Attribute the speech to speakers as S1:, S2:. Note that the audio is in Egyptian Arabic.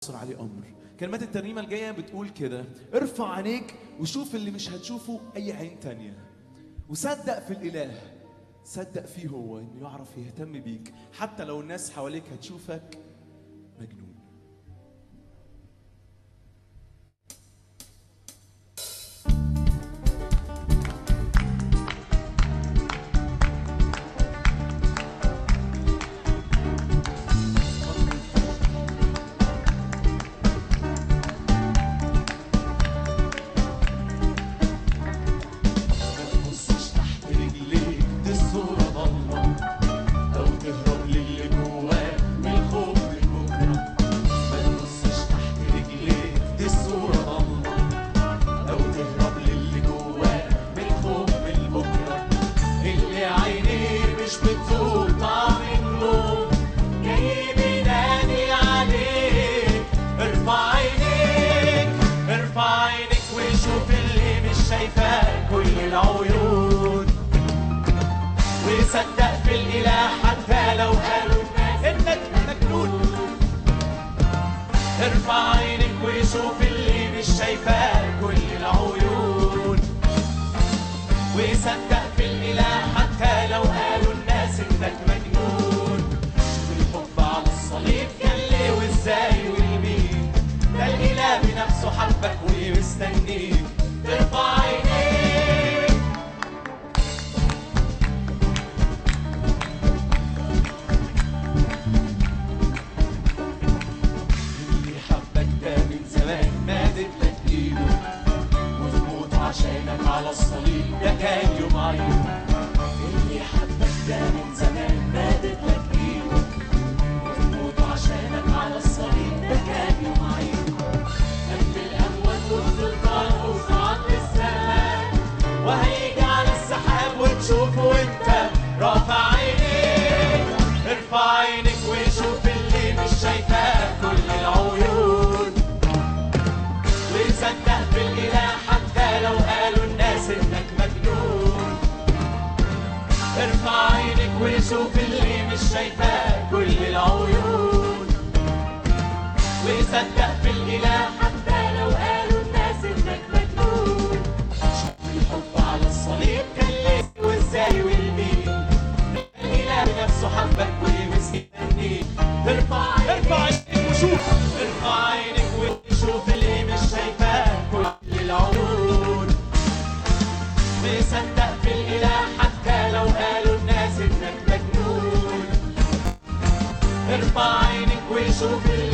S1: يصر عليه امر كلمات الترنيمه الجايه بتقول كده ارفع عينيك وشوف اللي مش هتشوفه اي عين تانية وصدق في الاله صدق فيه هو انه يعرف يهتم بيك حتى لو الناس حواليك هتشوفك مجنون
S2: ما تبصش تحت رجليك دي الصورة ضلمة أو تهرب للي جواك من الخوف من بكرة ما تبصش تحت رجليك دي الصورة ضلمة أو تهرب للي جواك من الخوف من بكرة اللي عينيه مش بتفوق طعم النوم جاي بينادي عليك ارفع عينيك ارفع عينيك وشوف اللي مش شايفاه كل العيون وصدق في الاله حتى لو قالوا الناس انك مجنون ارفع عينك وشوف اللي مش شايفاه كل العيون وصدق في الاله حتى لو قالوا الناس انك مجنون شوف الحب على الصليب كان ليه وازاي والمين ده الاله بنفسه حبك ومستنيك ترفع عينيك اللي حبك ده من زمان مادت لك ايده وفي موته عشانك على الصليب ده كان يوم عيد اللي حبك ده من زمان مادت لك ايده وفي موته عشانك على الصليب ده كان يوم عيد قلب الاموات والسلطان وصعد للسماء وهيجي على السحاب وتشوفه وانت رافع عينيك ارفع عينك وشوف اللي مش شايفاه كل العيون وصدق بالاله حتى لو قالوا الناس انك مجنون ارفع عينك وشوف اللي مش شايفاه كل العيون وصدق في الاله حتى لو قالوا الناس انك مجنون شوف الحب على الصليب كان ليه وازاي والمين الاله بنفسه حبك ومستنيك ارفع ارفع عينك وشوف ارفع عينك وشوف اللي مش شايفاه كل العيون مصدق في الاله حتى لو قالوا الناس انك مجنون ارفع عينك وشوف اللي